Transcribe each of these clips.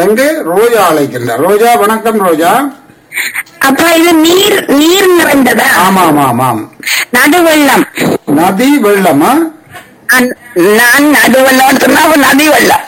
எங்கே ரோஜா அழைக்கின்றார் ரோஜா வணக்கம் ரோஜா அப்ப இது நீர் நீர் நிறைந்ததா ஆமாம் ஆமாம் நடுவெள்ளம் நதி வெள்ளமா நான்- நான் நடுவெள்ளம் சொன்னா அப்ப நதி வெள்ளம்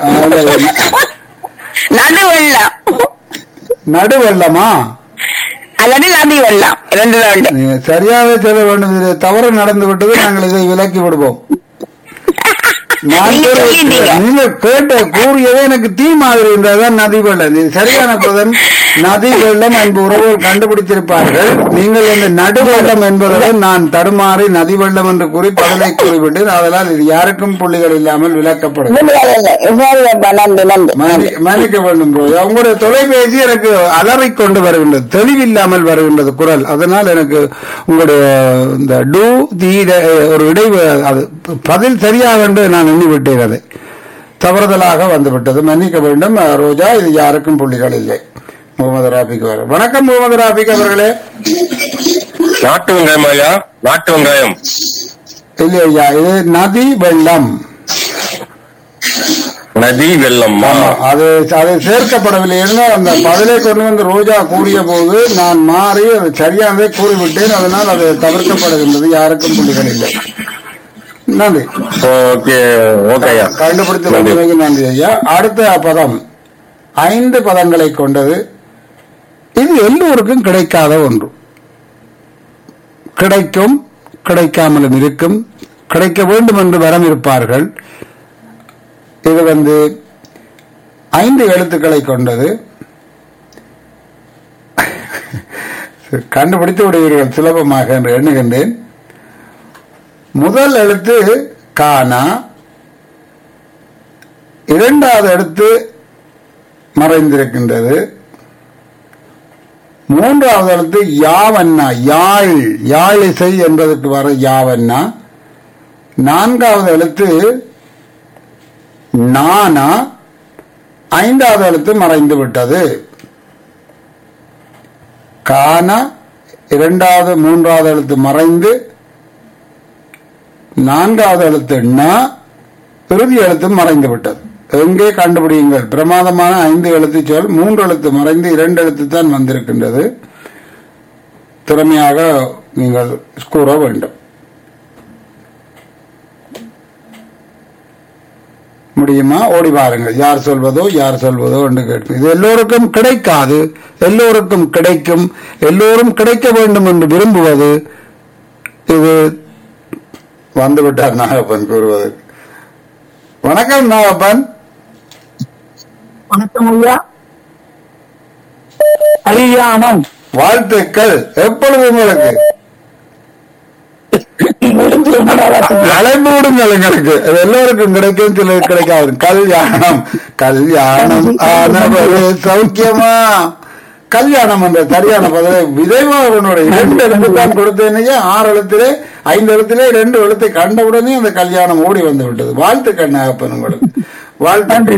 நடுவெள்ளம் நடு வெள்ளமா அல்லது நதி வெள்ளம் ரெண்டு ரெண்டு நீங்க சரியாக சொல்ல வேண்டும் இது தவறு நடந்து விட்டது நாங்கள் இதை விலக்கி விடுவோம் நான் நீங்க ஒரு- சொல்லிட்டீங்க. நீங்க கேட்ட கூறியதே எனக்கு தீ மாதிரி இருந்ததுதான் நதி வெள்ளம் இது சரியான பதம் நதி வெள்ளம் என்ப உறவுகள் கண்டுபிடித்திருப்பார்கள் நீங்கள் இந்த நடு வெள்ளம் என்பதுடன் நான் தடுமாறி நதி வெள்ளம் என்று கூறி பதிலை கூறிவிட்டேன் அதனால் இது யாருக்கும் புள்ளிகள் இல்லாமல் விளக்கப்படும் நன்றி நன்றி மன்னி- மன்னிக்க வேண்டும் ரோஜா உங்களுடைய தொலைபேசி எனக்கு அலறிக் கொண்டு வருகின்றது தெளிவில்லாமல் வருகின்றது குரல் அதனால் எனக்கு உங்களுடைய இந்த டூ தி ஒரு இடை அது பதில் சரியாக என்று நான் எண்ணிவிட்டேன் அதை தவறுதலாக வந்துவிட்டது மன்னிக்க வேண்டும் அஹ், ரோஜா இது யாருக்கும் புள்ளிகள் இல்லை முகமது ராபிக் வர வணக்கம் முகமது ராபிக் அவர்களே நாட்டு வெங்காயம் ஐயா நாட்டு வெங்காயம் இல்லை ஐயா இது நதி வெள்ளம் நதி வெள்ளம்மா ஆமா, அது அது சேர்க்கப்படவில்லை என்றால் அந்த பதிலை கொண்டு வந்து ரோஜா கூறிய போது நான் மாறி அது சரியானதை கூறிவிட்டேன் அதனால் அது தவிர்க்கப்படுகின்றது யாருக்கும் புள்ளிகள் இல்லை நன்றி ஓகே ஓகே ஐயா கண்டுபிடித்து நன்றி. வந்தமைக்கு நன்றி ஐயா அடுத்த பதம் ஐந்து பதங்களை கொண்டது இது எல்லோருக்கும் கிடைக்காத ஒன்று கிடைக்கும் கிடைக்காமலும் இருக்கும் கிடைக்க வேண்டும் என்று வரம் இருப்பார்கள் இது வந்து ஐந்து எழுத்துக்களை கொண்டது கண்டுபிடித்து விடுவீர்கள் சுலபமாக என்று எண்ணுகின்றேன் முதல் எழுத்து கானா இரண்டாவது எழுத்து மறைந்திருக்கின்றது மூன்றாவது எழுத்து யாவண்ணா யாழ் யாழ் இசை என்பதற்கு வர யாவண்ணா நான்காவது எழுத்து நானா ஐந்தாவது எழுத்து மறைந்து விட்டது கானா இரண்டாவது மூன்றாவது எழுத்து மறைந்து நான்காவது எழுத்து ந இறுதி எழுத்து மறைந்து விட்டது எங்கே கண்டுபிடியுங்கள் பிரமாதமான ஐந்து எழுத்து சொல் மூன்று எழுத்து மறைந்து இரண்டு எழுத்து தான் வந்திருக்கின்றது திறமையாக நீங்கள் கூற வேண்டும் முடியுமா ஓடி வாருங்கள் யார் சொல்வதோ யார் சொல்வதோ என்று கேட்கும் இது எல்லோருக்கும் கிடைக்காது எல்லோருக்கும் கிடைக்கும் எல்லோரும் கிடைக்க வேண்டும் என்று விரும்புவது இது வந்துவிட்டார் நாகப்பன் கூறுவதற்கு வணக்கம் நாகப்பன் வணக்கம் ஐயா கல்யாணம் வாழ்த்துக்கள் எப்பொழுது உங்களுக்கு அழைப்பூடுங்கள் எங்களுக்கு அது எல்லோருக்கும் கிடைக்கும் சிலருக்கு கிடைக்காது கல்யாணம் கல்யாணம் ஆனவரே சௌக்கியமா கல்யாணம் என்ற சரியான பதிலை விதைவாகனோட இரண்டு எழுத்து தான் கொடுத்தேனையே ஆறு எழுத்திலே ஐந்து எழுத்திலே ரெண்டு எழுத்தை கண்டவுடனே அந்த கல்யாணம் ஓடி வந்து விட்டது வாழ்த்துக்கள் நாகப்பன் உங்களுக்கு வாழ்த்து